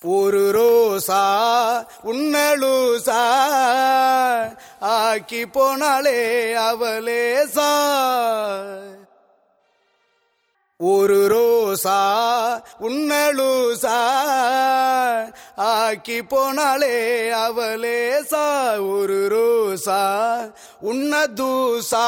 ஒரு ரோசா உன்னலூசா ஆக்கி போனாலே அவலேசா ஒரு ரோசா உன்னலூசா ஆக்கி போனாலே அவலேசா ஒரு ரோசா உன்ன தூசா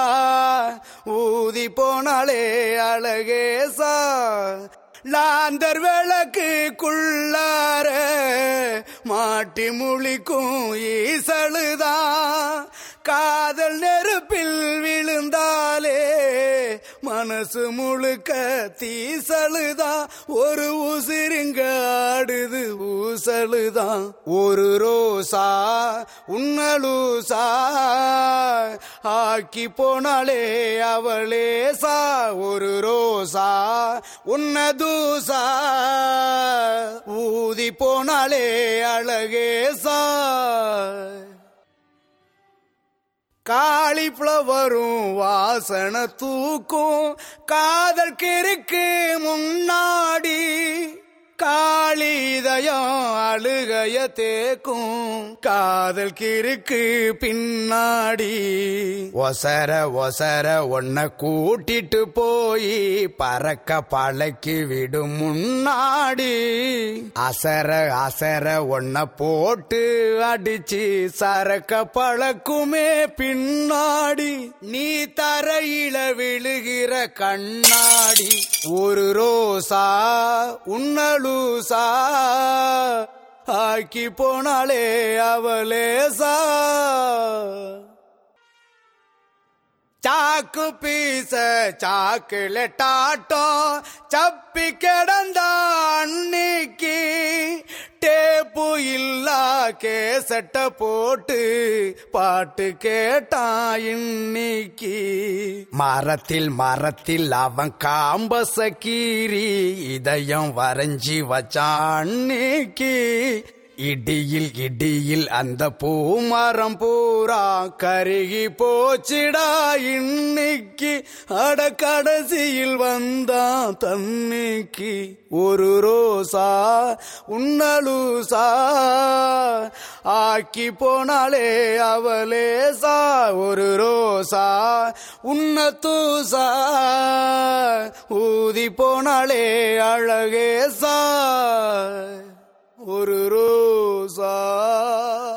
ஊதி போனாலே அழகேசா லாந்தர் விளக்குக்குள்ளார மாட்டி முழிக்கும் ஈசழுதான் காதல் நெருப்பில் விழுந்தாலே மனசு முழுக்க தீசழுதான் ஒரு உசிருங்க ஆடுது ஊசலுதான் ஒரு ரோசா உன்னலூசா ஆக்கி போனாலே அவளேசா ஒரு ரோசா உன்ன தூசா ஊதி போனாலே அழகேசா காலிஃப்ளவரும் வாசனை தூக்கும் காதல் கிறுக்கு முன்னாடி காளிதயம் அழுகைய தேக்கும் காதல் கிறுக்கு பின்னாடி ஒசர ஒசர ஒன்ன கூட்டிட்டு போய் பறக்க பழக்கி விடும் முன்னாடி அசர அசர ஒன்ன போட்டு அடிச்சு சரக்க பழக்குமே பின்னாடி நீ தரையில விழுகிற கண்ணாடி ஒரு ரோசா உன்னலூசா ஆக்கி போனாலே அவலேசா சாக்கு பீச சாக்குலெட்டாட்டம் சப்பி கிடந்த அன்னைக்கு டேப்பு இல்லா கேசட்ட போட்டு பாட்டு கேட்டான் இன்னைக்கு மரத்தில் மரத்தில் அவன் காம்பச கீறி இதயம் வரைஞ்சி வச்சான் அன்னைக்கு இடியில் இடியில் அந்த பூமரம் பூரா கருகி போச்சிடா இன்னைக்கு அட கடைசியில் வந்தான் தன்னைக்கு ஒரு ரோசா உன்னலூசா ஆக்கி போனாலே அவலேசா ஒரு ரோசா உன்ன தூசா ஊதி போனாலே அழகேசா ஒரு ரோசா